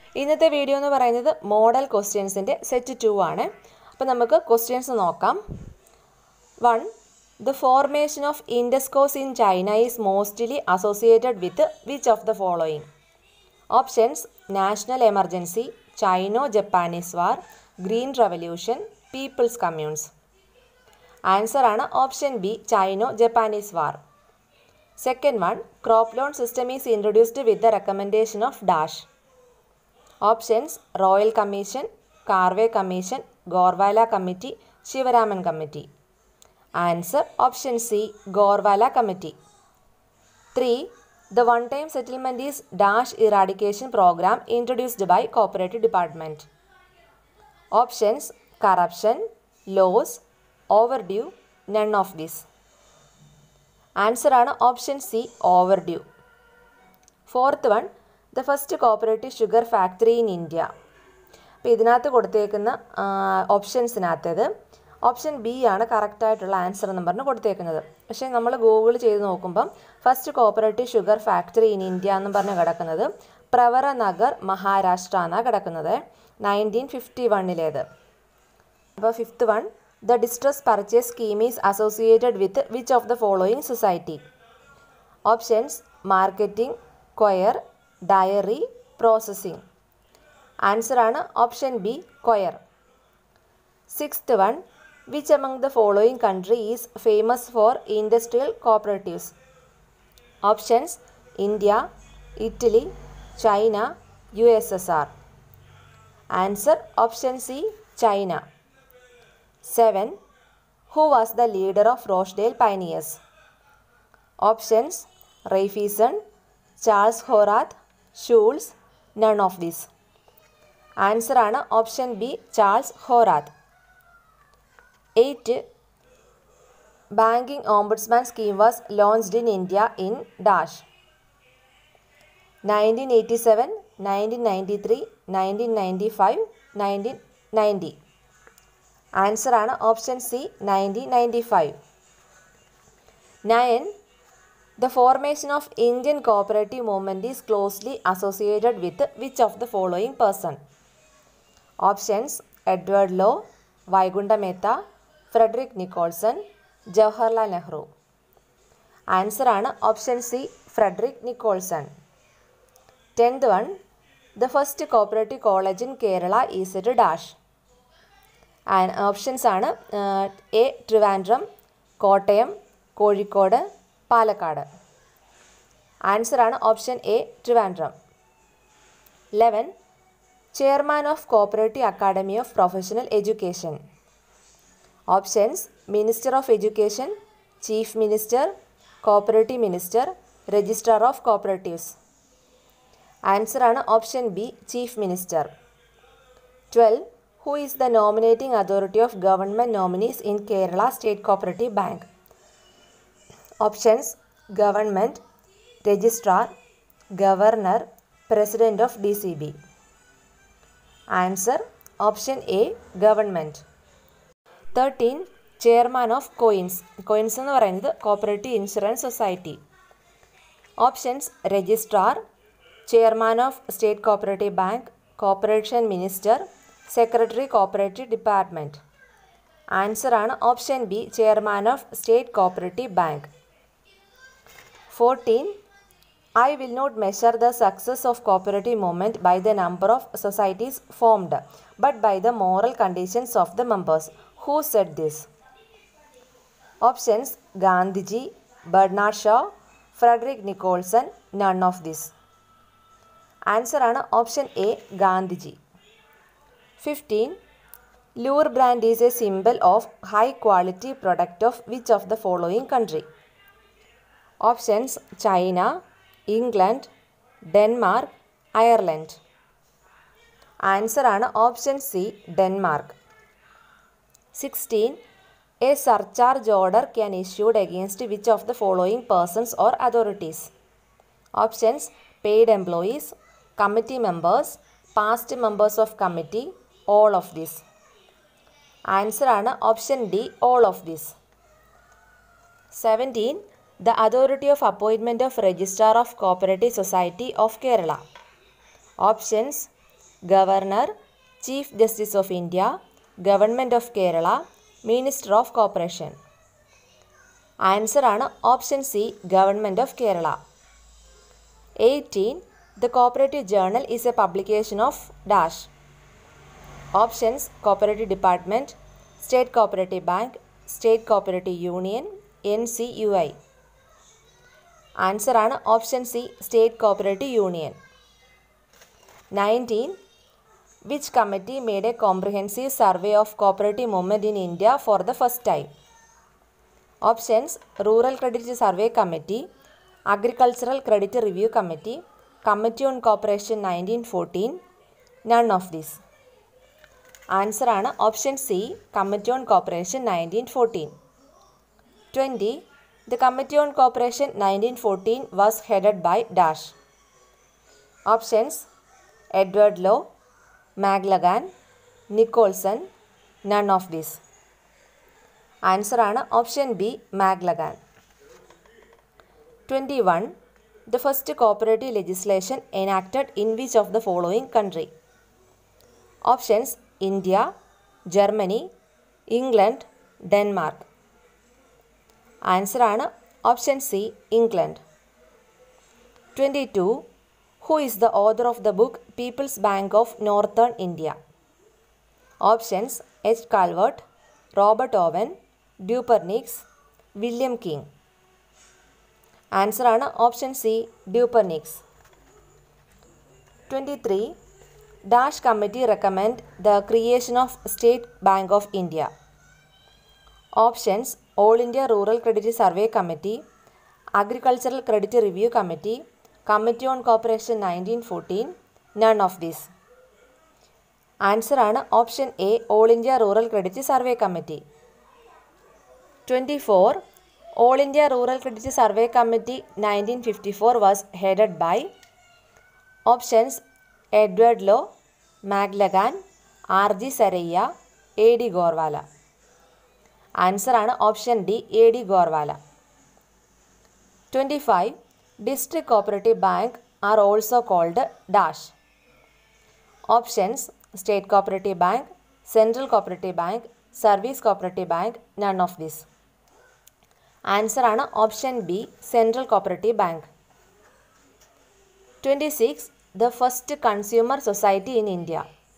ഇന്നത്തെ വീഡിയോ എന്ന് പറയുന്നത് മോഡൽ ക്വസ്റ്റ്യൻസിൻ്റെ സെറ്റ് ടു ആണ് അപ്പോൾ നമുക്ക് ക്വസ്റ്റ്യൻസ് നോക്കാം one the formation of Induscos in China is mostly associated with which of the following options national emergency Sino Japanese war green revolution people's communes answer ആണ് option B Sino Japanese war second one crop loan system is introduced with the recommendation of dash options royal commission Karve commission Gorwala committee Sivaraman committee answer option C Gorwala committee three the one time settlement is dash eradication programme introduced by cooperative department options corruption loss overdue none of this answer ആണ് option C overdue fourth one the first cooperative sugar factory in India അപ്പോൾ ഇതിനകത്ത് കൊടുത്തേക്കുന്ന ഓപ്ഷൻസിനകത്തേത് option B ആണ് കറക്റ്റായിട്ടുള്ള answer എന്ന് പറഞ്ഞ് കൊടുത്തേക്കുന്നത് പക്ഷേ നമ്മൾ ഗൂഗിൾ ചെയ്ത് നോക്കുമ്പം first cooperative sugar factory in India എന്ന് പറഞ്ഞ് കിടക്കുന്നത് പ്രവരനഗർ മഹാരാഷ്ട്ര എന്നാണ് കിടക്കുന്നത് നയൻറ്റീൻ ഫിഫ്റ്റി വണ്ണിലേത് അപ്പോൾ fifth one the distress purchase scheme is associated with which of the following society options marketing coir dairy processing answer ആണ് option B coir sixth one which among the following country is famous for industrial cooperatives options India Italy China U S S R answer option C China seven who was the leader of Rochdale pioneers options Raiffeisen Charles Howarth Schulze none of this answer ആണ് option B Charles Howarth eight banking ombudsman scheme was launched in India in dash nineteen eighty seven nineteen ninety three nineteen ninety five nineteen ninety answer ആണ് option C nineteen ninety five nine the formation of Indian cooperative movement is closely associated with which of the following person options Edward Law Vaikuntha Mehta Frederick Nicholson Jawaharlal Nehru answer ആണ് option C Frederick Nicholson tenth one the first cooperative college in Kerala is at dash options ആണ് A Trivandrum Kottayam Kozhikode Palakkad answer ആണ് option A Trivandrum eleven chairman of cooperative academy of professional education options minister of education chief minister cooperative minister registrar of cooperatives answer ആണ് option B chief minister twelve who is the nominating authority of government nominees in Kerala state cooperative bank options government registrar governor president of D C B answer option A government thirteen chairman of coins coins എന്ന് പറയുന്നത് cooperative insurance society options registrar chairman of state cooperative bank corporation minister secretary cooperative department answer ആണ് option B chairman of state cooperative bank fourteen I will not measure the success of cooperative movement by the number of societies formed but by the moral conditions of the members who said this options Gandhiji Bernard Shaw Frederick Nicholson none of this answer ആണ് option A Gandhiji fifteen lur brand is a symbol of high quality product of which of the following country options China England Denmark Ireland answer ആണ് option C Denmark sixteen a surcharge order can issued against which of the following persons or authorities options paid employees committee members past members of committee all of this answer ആണ് option D all of this seventeen the authority of appointment of registrar of cooperative society of Kerala options governor chief justice of India government of Kerala minister of corporation answer ആണ് option C government of Kerala eighteen the cooperative journal is a publication of dash options cooperative department state cooperative bank state cooperative union N C U I answer ആണ് option C state cooperative union nineteen which committee made a comprehensive survey of cooperative movement in India for the first time options rural credit survey committee agricultural credit review committee committee on cooperation nineteen fourteen none of this answer ആണ് option C committee on cooperation nineteen fourteen twenty the committee on cooperation nineteen fourteen was headed by dash options Edward Law Maclagan Nicholson none of this answer ആണ് option B Maclagan twenty one the first cooperative legislation enacted in which of the following country options India Germany England Denmark answer ആണ് option C England twenty to who is the author of the book people's bank of northern India options H Calvert Robert Owen Dupernex William King answer ആണ് option C Dupernex twenty three dash committee recommend the creation of State Bank of India options all India rural credit survey committee agricultural credit review committee committee on cooperation nineteen fourteen none of this answer ആണ് option A all India rural credit survey committee twenty four all India rural credit survey committee nineteen fifty four was headed by options Edward Law Maclagan R G Saraiya A D Gorwala answer ആണ് option D A D Gorwala twenty five district cooperative bank are also called dash options state cooperative bank central cooperative bank service cooperative bank none of this answer ആണ് option B central cooperative bank twenty six the first consumer society in India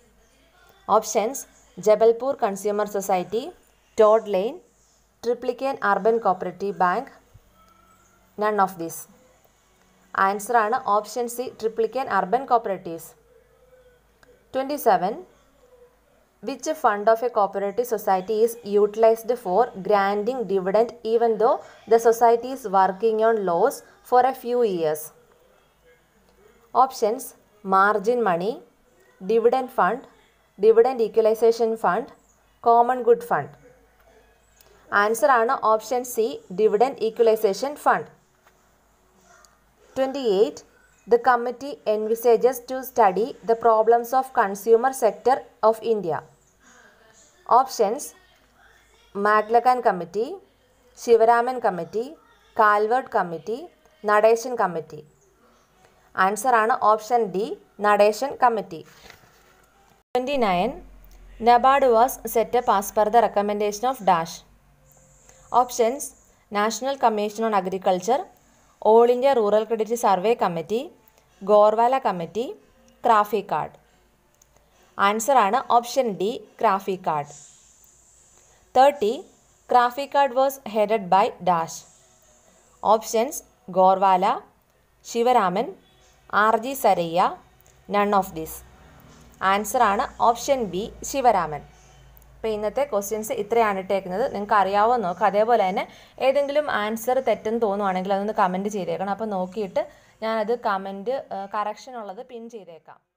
options Jabalpur consumer society Todd line ട്രിപ്ലിക്കേൻ urban cooperative bank none of this answer ആണ് option C Triplicane urban cooperatives twenty seven which fund of a cooperative society is utilised for granting dividend even though the society is working on loss for a few years options margin money dividend fund dividend equalisation fund common good fund answer ആണ് option C dividend equalisation fund twenty eight the committee envisages to study the problems of consumer sector of India options Maclagan committee Sivaraman committee Calvert committee Natesan committee answer ആണ് option D Natesan committee twenty nine NABARD was set up as per the recommendation of dash options national commission on agriculture all India rural credit survey committee Gorwala committee CRAFICARD answer ആണ് option D CRAFICARD thirty CRAFICARD was headed by dash options Gorwala Sivaraman R G Saraiya none of this answer ആണ് option B Sivaraman അപ്പോൾ ഇന്നത്തെ questions ഇത്രയാണ് ഇട്ടേക്കുന്നത് നിങ്ങൾക്ക് അറിയാവോ നോക്കുക അതേപോലെ തന്നെ ഏതെങ്കിലും ആൻസർ തെറ്റെന്ന് തോന്നുവാണെങ്കിൽ അതൊന്ന് കമൻറ്റ് ചെയ്തേക്കണം അപ്പോൾ നോക്കിയിട്ട് ഞാനത് കമൻറ്റ് കറക്ഷൻ ഉള്ളത് പിൻ ചെയ്തേക്കാം